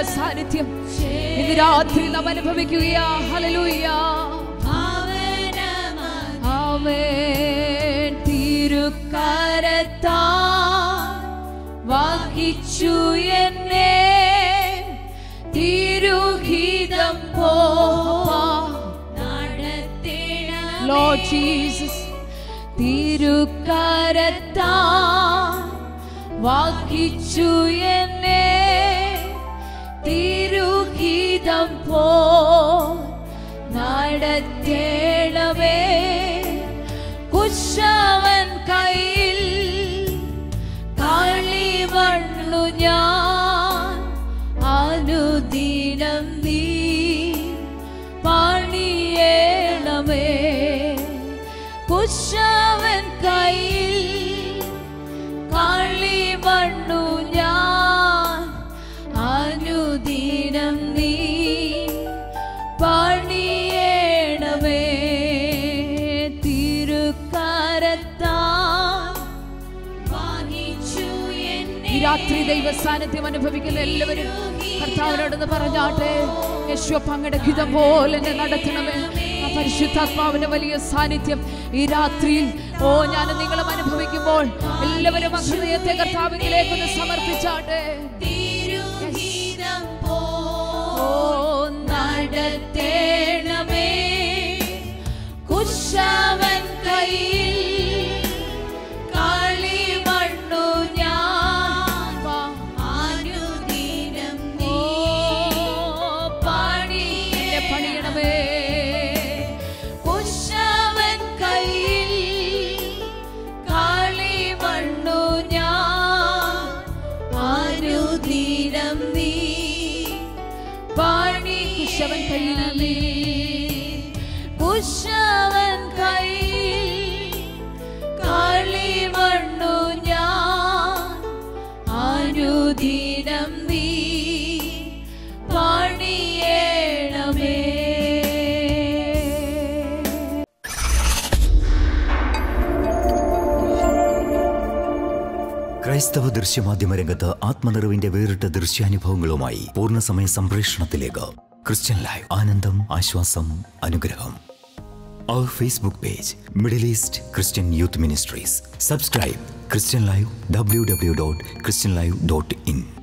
സാന്നിധ്യം ഇന്ന് രാത്രി നാം അനുഭവിക്കുകയാ ഹല്ലേലൂയ അവൻ തിരുക്കരത്താ വഹിച്ചു എന്നെ തിരുഹിതം പോ Lord Jesus തിരുക്കരത്താ വഹിച്ചു എന്നെ തിരുഹിതം പോ നടത്തേണമേ കുശവൻ കയ്യിൽ കളിവണ്ണു ഞാൻ അനുദിനം നീ പണിയേണമേ കുശവൻ കയ്യിൽ കളിവണ്ണു ഞാൻ അനുദിനം നീ പണിയേണമേ തിരുക്കരത്താൽ ഈ രാത്രി ദൈവ സാന്നിധ്യം അനുഭവിക്കുന്ന എല്ലാവരും കർത്താവിനോടൊന്ന് പറഞ്ഞാട്ടെ യേശുവപ്പ അങ്ങയുടെ ഹിതം പോലെ എന്നെ നടത്തണമേ ആ പരിശുദ്ധാത്മാവിന്റെ വലിയ സാന്നിധ്യം ഈ രാത്രിയിൽ ഓ ഞാൻ നിങ്ങളും അനുഭവിക്കുമ്പോൾ എല്ലാവരും ആ ഹൃദയത്തെ കർത്താവിലേക്കൊന്ന് സമർപ്പിച്ചാട്ടെ ഓ നടത്തേണമേ കുശവൻ കയ്യിൽ കളിമണ്ണു ഞാൻ അനുദിനം നീ പണിയെ പണിയണമേ കുശവൻ കയ്യിൽ കളിമണ്ണു ഞാൻ അനുദിനം നീ പണി കുശവൻ കയ്യിൽ നീ കുശവൻ കയ്യിൽ കളിമണ്ണു ഞാൻ അനുദിനം നീ പണിയേണമേ ക്രൈസ്തവ ദൃശ്യമാധ്യമ രംഗത്ത് ആത്മനിറവിന്റെ വേറിട്ട ദൃശ്യാനുഭവങ്ങളുമായി പൂർണ്ണസമയ സംപ്രേഷണത്തിലേക്ക് ക്രിസ്ത്യൻ ലൈവ് ആനന്ദം ആശ്വാസം അനുഗ്രഹം അവർ Facebook page Middle East Christian youth ministries subscribe Christian live W W dot Christian live dot in